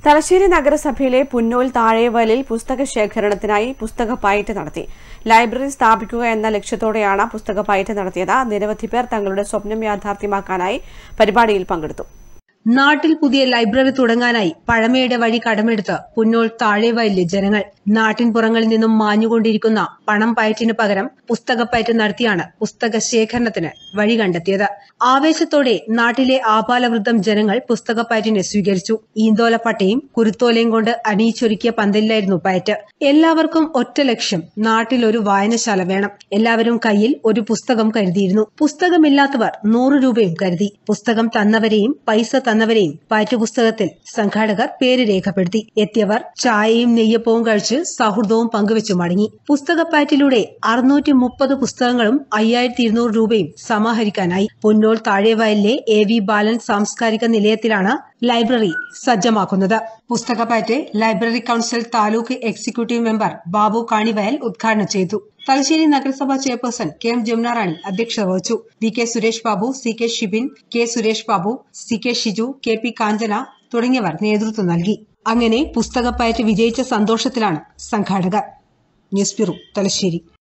തലശ്ശേരി നഗരസഭയിലെ പുന്നൂൽ താഴേവലിൽ പുസ്തക ശേഖരണത്തിനായി പുസ്തക പയറ്റ് നടത്തി ലൈബ്രറി സ്ഥാപിക്കുക എന്ന ലക്ഷ്യത്തോടെയാണ് പുസ്തക പയറ്റ് നടത്തിയത് നിരവധി പേർ തങ്ങളുടെ സ്വപ്നം യാഥാർത്ഥ്യമാക്കാനായി പരിപാടിയിൽ പങ്കെടുത്തു നാട്ടിൽ പുതിയ ലൈബ്രറി തുടങ്ങാനായി പഴമയുടെ വഴി കടമെടുത്ത് പുന്നോൾ താഴെവയലിലെ ജനങ്ങൾ നാട്ടിൻപുറങ്ങളിൽ നിന്നും മാഞ്ഞുകൊണ്ടിരിക്കുന്ന പണം പയറ്റിന് പകരം പുസ്തകപ്പയറ്റ് നടത്തിയാണ് പുസ്തക ശേഖരണത്തിന് വഴി കണ്ടെത്തിയത് ആവേശത്തോടെ നാട്ടിലെ ആപാലവൃദ്ധം ജനങ്ങൾ പുസ്തകപ്പയറ്റിനെ സ്വീകരിച്ചു ഈന്തോലപ്പട്ടയും കുരുത്തോലയും കൊണ്ട് അണിയിച്ചൊരുക്കിയ പന്തലിലായിരുന്നു പയറ്റ് എല്ലാവർക്കും ഒറ്റ ലക്ഷ്യം നാട്ടിൽ ഒരു വായനശാല വേണം എല്ലാവരും കയ്യിൽ ഒരു പുസ്തകം കരുതിയിരുന്നു പുസ്തകമില്ലാത്തവർ നൂറ് രൂപയും കരുതി പുസ്തകം തന്നവരെയും പൈസ തന്നവരെയും പാഠ്യപുസ്തകത്തിൽ സംഘാടകർ പേര് രേഖപ്പെടുത്തി എത്തിയവർ ചായയും നെയ്യപ്പവും കഴിച്ച് സൗഹൃദവും പങ്കുവെച്ചു മടങ്ങി പുസ്തകപ്പാറ്റിലൂടെ അറുന്നൂറ്റി മുപ്പത് പുസ്തകങ്ങളും അയ്യായിരത്തി ഇരുന്നൂറ് രൂപയും സമാഹരിക്കാനായി പുന്നോൾ താഴെവയലിലെ എ വി ബാലൻ സാംസ്കാരിക നിലയത്തിലാണ് ലൈബ്രറി സജ്ജമാക്കുന്നത് പുസ്തകപ്പാറ്റ് library council taluk executive member Babu Kanivayal ഉദ്ഘാടനം ചെയ്തു തലശ്ശേരി നഗരസഭാ chairperson K M Jamuna Rani അധ്യക്ഷത വഹിച്ചു V K Suresh Babu C K Shibin K Suresh Babu C K Shiju K P Kanchana തുടങ്ങിയവർ നേതൃത്വം നൽകി അങ്ങനെ പുസ്തകപ്പയറ്റ് വിജയിച്ച സന്തോഷത്തിലാണ് സംഘാടകർ ന്യൂസ് ബ്യൂറോ തലശ്ശേരി